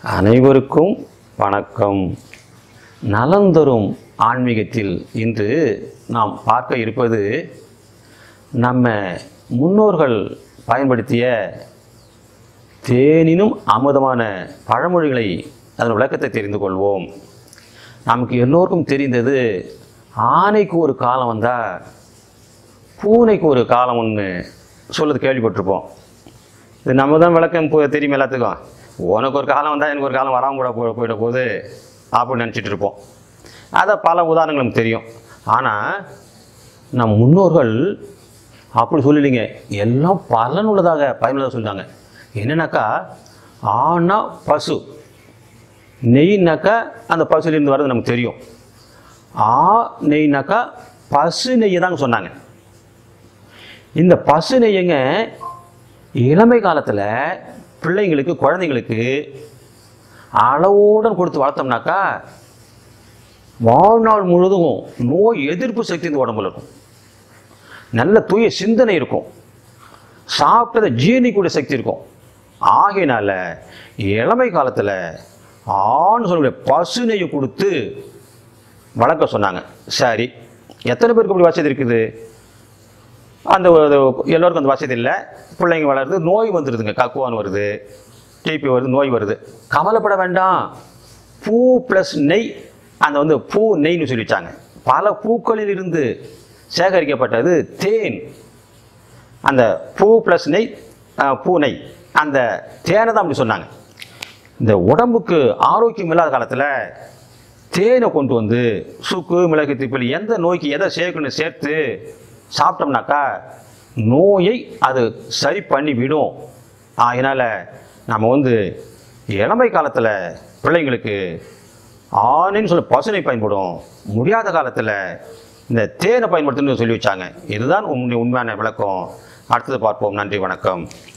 அனைவருக்கும் வணக்கம் நலந்தரும் ஆன்மீகத்தில் இன்று நாம் பார்க்க இருப்பது நம்ம முன்னோர்கள் பயன்படுத்திய தேனினும் அமுதமான பழமொழிகளை அதன் விளக்கத்தை தெரிந்து கொள்வோம் நமக்கு எல்லோருக்கும் தெரிந்தது ஆனைக்கு ஒரு காலம் வந்தால் பூனைக்கு ஒரு காலம் ஒன்று சொல்லுறது கேள்விப்பட்டிருப்போம் இது நம்ம தான் விளக்கம் இப்போ தெரியும் எல்லாத்துக்கும் உனக்கு ஒரு காலம் வந்தால் எனக்கு ஒரு காலம் வராமல் கூட போ போயிட போகுது அப்படின்னு நினச்சிட்டு இருப்போம் அதை பல உதாரணங்கள் நமக்கு தெரியும் ஆனால் நம் முன்னோர்கள் அப்படி சொல்லலைங்க எல்லாம் பலனுள்ளதாக பயனுள்ளதாக சொல்லிட்டாங்க என்னன்னாக்கா ஆனா பசு நெய்னாக்கா அந்த பசுலேருந்து வர்றது நமக்கு தெரியும் ஆ நெய்னாக்கா பசு நெய்யை தாங்க சொன்னாங்க இந்த பசு நெய்யங்க இளமை காலத்தில் பிள்ளைங்களுக்கு குழந்தைங்களுக்கு அளவுடன் கொடுத்து வளர்த்தோம்னாக்கா வாழ்நாள் முழுதும் நோய் எதிர்ப்பு சக்தி இந்த உடம்புல இருக்கும் நல்ல தூய சிந்தனை இருக்கும் சாப்பிட்டதை ஜீரணிக்கூடிய சக்தி இருக்கும் ஆகையினால இளமை காலத்தில் ஆண் சொல்லக்கூடிய பசு நெய்யை கொடுத்து வளர்க்க சொன்னாங்க சரி எத்தனை பேருக்கு அப்படி வசதி இருக்குது அந்த ஒரு- எல்லோருக்கும் அந்த வசதி இல்லை பிள்ளைங்க வளருது நோய் வந்துடுதுங்க கக்குவான் வருது டிபி வருது நோய் வருது கவலைப்பட வேண்டாம் பூ ப்ளஸ் நெய் அந்த வந்து பூ நெய்ன்னு சொல்லிட்டாங்க பல பூக்களில் இருந்து சேகரிக்கப்பட்டது தேன் அந்த பூ ப்ளஸ் நெய் அஹ், பூ நெய் அந்த தேனை தான் அப்படி சொன்னாங்க இந்த உடம்புக்கு ஆரோக்கியம் இல்லாத காலத்தில் தேனை கொண்டு வந்து சுக்கு மிளகு திப்பிலி எந்த நோய்க்கு எதை சேர்க்கணும் சேர்த்து சாப்பிட்டோம்னாக்கா நோயை அது சரி பண்ணி விடும் அதனால் நம்ம வந்து இளமை காலத்தில் பிள்ளைங்களுக்கு ஆணைன்னு சொல்ல பசுனை பயன்படும் முடியாத காலத்தில் இந்த தேனை பயன்படுத்தணும்னு சொல்லி வச்சாங்க இதுதான் உண்மை உண்மையான விளக்கம் அடுத்தது பார்ப்போம் நன்றி வணக்கம்